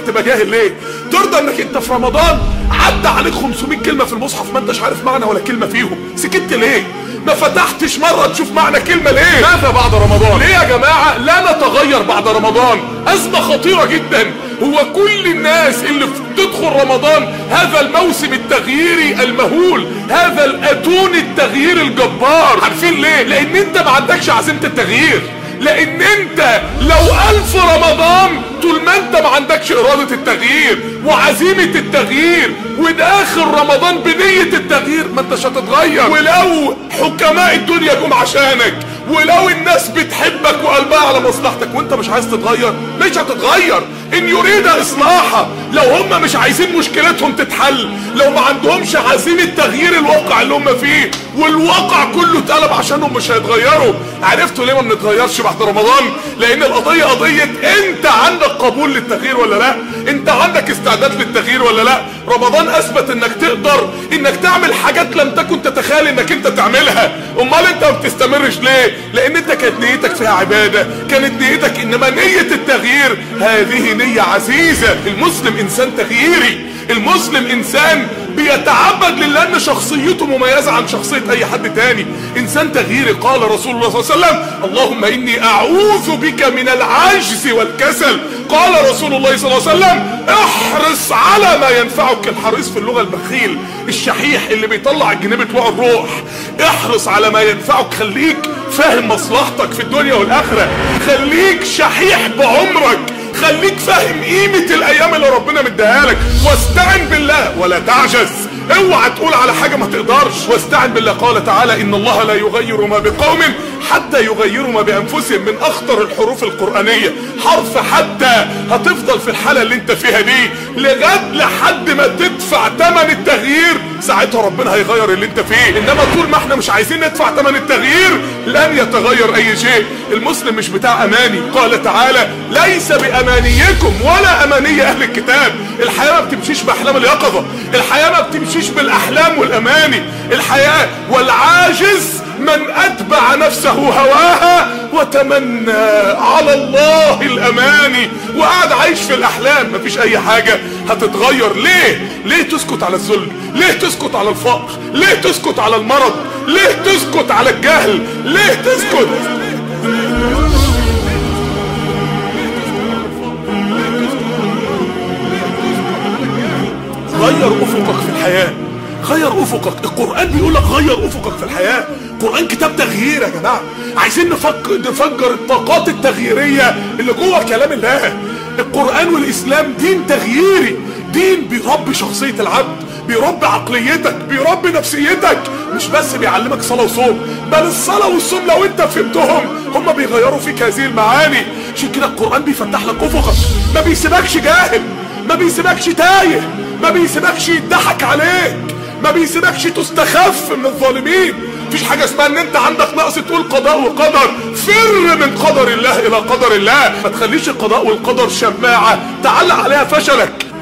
تبقى جاهل ليه ترضى انك انت في رمضان عدى عليك 500 كلمه في المصحف ما انتش عارف معنى ولا كلمه فيهم سكت ليه ما فتحتش مرة تشوف معنى كلمة ليه ماذا بعد رمضان ليه يا جماعة لا نتغير بعد رمضان أزمة خطيرة جدا هو كل الناس اللي تدخل رمضان هذا الموسم التغييري المهول هذا الأتون التغيير الجبار عارفين ليه لأن انت ما عندكش عزيمة التغيير لان انت لو الف رمضان طول ما انت ما عندكش ارادة التغيير وعزيمة التغيير وداخل رمضان بنية التغيير ما انتش هتتغير ولو حكماء الدنيا جم عشانك ولو الناس بتحبك وقلبها على مصلحتك وانت مش عايز تتغير مش هتتغير ان يريد اصلاحها لو هم مش عايزين مشكلتهم تتحل لو ما عندهمش عزيمة تغيير الواقع اللي هم فيه والواقع كله اتقلب عشانهم مش هيتغيروا عرفتوا ليه ما بنتغيرش بعد رمضان لان القضية قضية انت عندك قبول للتغيير ولا لا انت عندك استعداد للتغيير ولا لا رمضان اثبت انك تقدر انك تعمل حاجات لم تكن تتخيل انك انت تعملها امال انت ما بتستمرش ليه لان انت كانت نيتك فيها عبادة كانت نيتك انما نية التغيير هذه نية عزيزة المسلم انسان تغييري المسلم انسان بيتعبد لله ان شخصيته مميزة عن شخصية اي حد تاني انسان تغييري قال رسول الله صلى الله عليه وسلم اللهم اني اعوذ بك من العجز والكسل قال رسول الله صلى الله عليه وسلم احرص على ما ينفعك الحريص في اللغة البخيل الشحيح اللي بيطلع الجنيه بتوع الروح احرص على ما ينفعك خليك فاهم مصلحتك في الدنيا والاخرة خليك شحيح بعمرك خليك فاهم قيمة الايام اللي ربنا مديها لك واستعن بالله ولا تعجز اوعى تقول على حاجة ما تقدرش واستعن بالله قال تعالى ان الله لا يغير ما بقوم حتى يغيروا ما بانفسهم من اخطر الحروف القرآنية حرف حتى هتفضل في الحالة اللي انت فيها دي لغاية لحد ما تدفع ثمن التغيير ساعتها ربنا هيغير اللي انت فيه انما طول ما احنا مش عايزين ندفع ثمن التغيير لن يتغير اي شيء المسلم مش بتاع اماني قال تعالى ليس بامانيكم ولا اماني اهل الكتاب الحياة ما بتمشيش باحلام اليقظة الحياة ما بتمشيش بالاحلام والاماني الحياة والعاجز من اتبع نفسه هواها وتمنى على الله الاماني وقعد عايش في الاحلام مفيش اي حاجة هتتغير ليه ليه تسكت على الذل ليه تسكت على الفقر ليه تسكت على المرض ليه تسكت على الجهل ليه تسكت غير افقك في الحياة غير افقك القرآن بيقول لك غير افقك في الحياة القرآن كتاب تغيير يا جماعة عايزين نفكر نفجر الطاقات التغييرية اللي جوه كلام الله القرآن والاسلام دين تغييري دين بيربي شخصية العبد بيربي عقليتك بيربي نفسيتك مش بس بيعلمك صلاة وصوم بل الصلاة والصوم لو انت فهمتهم هم بيغيروا فيك هذه المعاني عشان كده القرآن بيفتح لك افقك ما بيسيبكش جاهل ما بيسيبكش تايه ما بيسيبكش يضحك عليك ما بيسيبكش تستخف من الظالمين مفيش حاجة اسمها ان انت عندك نقص تقول قضاء وقدر فر من قدر الله الى قدر الله ما تخليش القضاء والقدر شماعة تعلق عليها فشلك